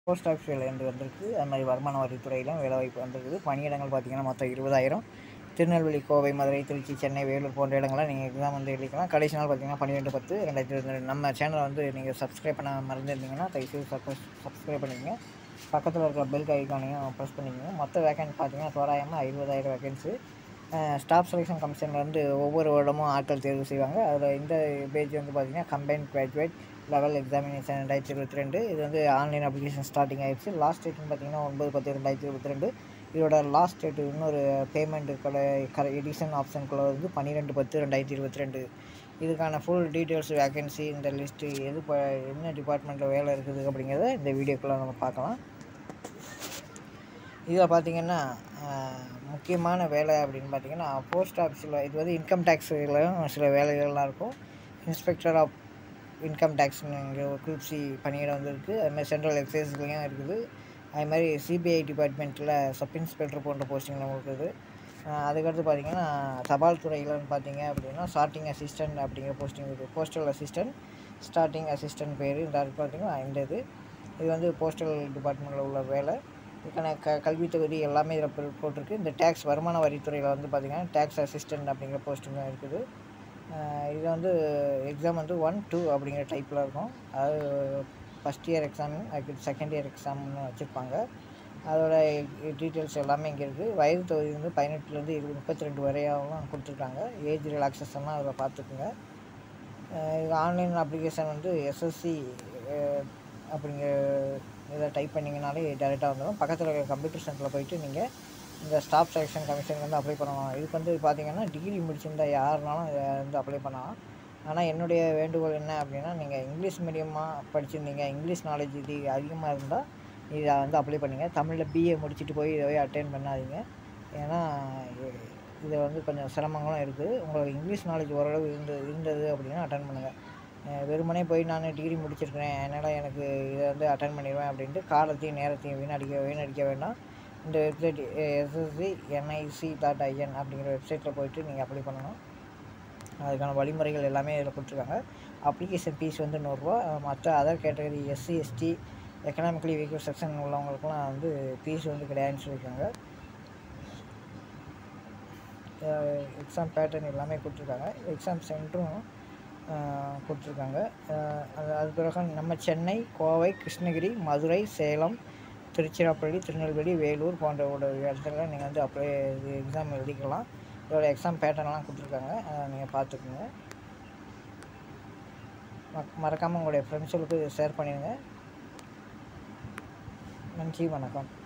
post office வேலைன்று வந்திருக்கு அது மாதிரி வருமான வரித்துறையிலும் வேலைவாய்ப்பு வந்திருக்குது பணியிடங்கள் பார்த்தீங்கன்னா மொத்தம் இருபதாயிரம் திருநெல்வேலி கோவை மதுரை திருச்சி சென்னை வேலூர் போன்ற இடங்கள்லாம் நீங்கள் எக்ஸாம் வந்து எழுதிக்கலாம் கடைசி நாள் பார்த்தீங்கன்னா பன்னிரெண்டு பத்து ரெண்டாயிரத்தி இருபத்தி நம்ம சேனலை வந்து நீங்கள் சப்ஸ்கிரைப் பண்ண மறந்துருந்தீங்கன்னா தயவுசெய்து சப்ஸ் சப்ஸ்கிரைப் பண்ணிக்கங்க பக்கத்தில் இருக்கிற பெல் ஐக்கானையும் ப்ரெஸ் பண்ணிக்கோங்க மொத்த வேக்கன்ட் பார்த்தீங்கன்னா தோராயமாக இருபதாயிரம் வேகன்சி ஸ்டாஃப் செலெக்ஷன் கமிஷனில் வந்து ஒவ்வொரு வருடமும் ஆட்கள் தேர்வு செய்வாங்க அதில் இந்த பேஜ் வந்து பார்த்திங்கன்னா கம்பைன் கிராஜுவேட் லெவல் எக்ஸாமினேஷன் ரெண்டாயிரத்தி இருபத்தி ரெண்டு இது வந்து ஆன்லைன் அப்ளிகேஷன் ஸ்டார்டிங் ஆயிடுச்சு லாஸ்ட் டேட்னு பார்த்தீங்கன்னா ஒன்பது பத்து ரெண்டாயிரத்தி இருபத்தி ரெண்டு இதோட லாஸ்ட் டேட் இன்னொரு பேமெண்ட் கடை கர எடிஷன் ஆப்ஷனுக்குள்ள வந்து பன்னிரெண்டு பத்து ரெண்டாயிரத்தி இருபத்தி ரெண்டு இதுக்கான ஃபுல் டீட்டெயில்ஸ் வேகன்சி இந்த லிஸ்ட்டு எது ப என்ன டிபார்ட்மெண்ட்டில் வேலை இருக்குது அப்படிங்கிறத இந்த வீடியோக்குள்ளே நம்ம பார்க்கலாம் இதில் பார்த்தீங்கன்னா முக்கியமான வேலை அப்படின்னு பார்த்தீங்கன்னா போஸ்ட் ஆஃபீஸில் இது வந்து இன்கம் டேக்ஸ்லையும் சில வேலைகள்லாம் இருக்கும் இன்ஸ்பெக்டர் ஆஃப் இன்கம் டேக்ஸ்ங்கிற ஒரு குரூப் சி பணியிடம் வந்து இருக்குது அதுமாதிரி சென்ட்ரல் எக்ஸைஸ்லேயும் இருக்குது அது மாதிரி சிபிஐ டிபார்ட்மெண்ட்டில் சப் இன்ஸ்பெக்டர் போன்ற போஸ்டிங்கில் இருக்குது அதுக்கடுத்து பார்த்தீங்கன்னா தபால் துறையில்னு பார்த்தீங்க அப்படின்னா ஸ்டார்டிங் அசிஸ்டன்ட் அப்படிங்கிற போஸ்டிங் இருக்குது போஸ்டல் அசிஸ்டன்ட் ஸ்டார்டிங் அசிஸ்டன்ட் பேர் இந்த அது பார்த்தீங்கன்னா இந்த இது இது வந்து போஸ்டல் டிபார்ட்மெண்ட்டில் உள்ள வேலை இதுக்கான க கல்வி தகுதி எல்லாமே இதில் போட்டிருக்கு இந்த டேக்ஸ் வருமான வரித்துறையில் வந்து பார்த்திங்கன்னா டேக்ஸ் அசிஸ்டன்ட் அப்படிங்கிற போஸ்டிங் இருக்குது இது வந்து எக்ஸாம் வந்து ஒன் டூ அப்படிங்கிற டைப்பில் இருக்கும் அது ஃபஸ்ட் இயர் எக்ஸாம் அதுக்கு செகண்ட் இயர் எக்ஸாம்னு வச்சுருப்பாங்க அதோட டீட்டெயில்ஸ் எல்லாமே இங்கே இருக்குது வயது தொகுதி வந்து பதினெட்டுலேருந்து இருபது முப்பத்தி ரெண்டு வரையாகவும் கொடுத்துருக்காங்க ஏஜ் ரிலாக்ஸேஷன்லாம் அதில் பார்த்துக்குங்க இது ஆன்லைன் அப்ளிகேஷன் வந்து எஸ்எஸ்சி அப்படிங்கிற இதை டைப் பண்ணிங்கனாலே டேரெக்டாக வந்துடும் பக்கத்தில் இருக்கிற கம்ப்யூட்டர் சென்டரில் போயிட்டு நீங்கள் இந்த ஸ்டாஃப் செலெக்ஷன் கமிஷனுக்கு வந்து அப்ளை பண்ணலாம் இதுக்கு வந்து பார்த்தீங்கன்னா டிகிரி முடிச்சிருந்தால் யாருனாலும் இதை வந்து அப்ளை பண்ணலாம் ஆனால் என்னுடைய வேண்டுகோள் என்ன அப்படின்னா நீங்கள் இங்கிலீஷ் மீடியமாக படிச்சிருந்தீங்க இங்கிலீஷ் நாலேஜ் இது அதிகமாக இருந்தால் இதை வந்து அப்ளை பண்ணுங்கள் தமிழில் பிஏ முடிச்சுட்டு போய் இதை போய் அட்டென்ட் பண்ணாதீங்க ஏன்னா இதில் வந்து கொஞ்சம் சிரமங்களும் இருக்குது உங்களுக்கு இங்கிலீஷ் நாலேஜ் ஓரளவு இருந்து இருந்தது அப்படின்னா அட்டன் பண்ணுங்கள் வெறுமனே போய் நான் டிகிரி முடிச்சிருக்கிறேன் அதனால் எனக்கு இதை வந்து அட்டன் பண்ணிடுவேன் அப்படின்ட்டு காலத்தையும் நேரத்தையும் வீணடிக்க வீணடிக்க வேண்டாம் இந்த website SSC NIC dot IN அப்படிங்கிற வெப்சைட்டில் போயிட்டு நீங்கள் அப்ளை பண்ணணும் அதுக்கான வழிமுறைகள் எல்லாமே இதில் கொடுத்துருக்காங்க அப்ளிகேஷன் ஃபீஸ் வந்து நூறுரூவா மற்ற other category SC ST economically weaker section உள்ளவங்களுக்குலாம் வந்து ஃபீஸ் வந்து கிடையாதுன்னு சொல்லியிருக்காங்க எக்ஸாம் பேட்டர்ன் எல்லாமே கொடுத்துருக்காங்க எக்ஸாம் சென்டரும் கொடுத்துருக்காங்க அது அது பிறகு நம்ம சென்னை கோவை கிருஷ்ணகிரி மதுரை சேலம் திருச்சிராப்பள்ளி திருநெல்வேலி வேலூர் போன்ற ஒரு இடத்துல நீங்கள் வந்து அப்ளை இது எக்ஸாம் எழுதிக்கலாம் இதோட எக்ஸாம் பேட்டர்ன்லாம் கொடுத்துருக்காங்க அதை நீங்கள் பார்த்துக்குங்க மறக்காமல் உங்களுடைய ஃப்ரெண்ட்ஸுகளுக்கு ஷேர் பண்ணிடுங்க நன்றி வணக்கம்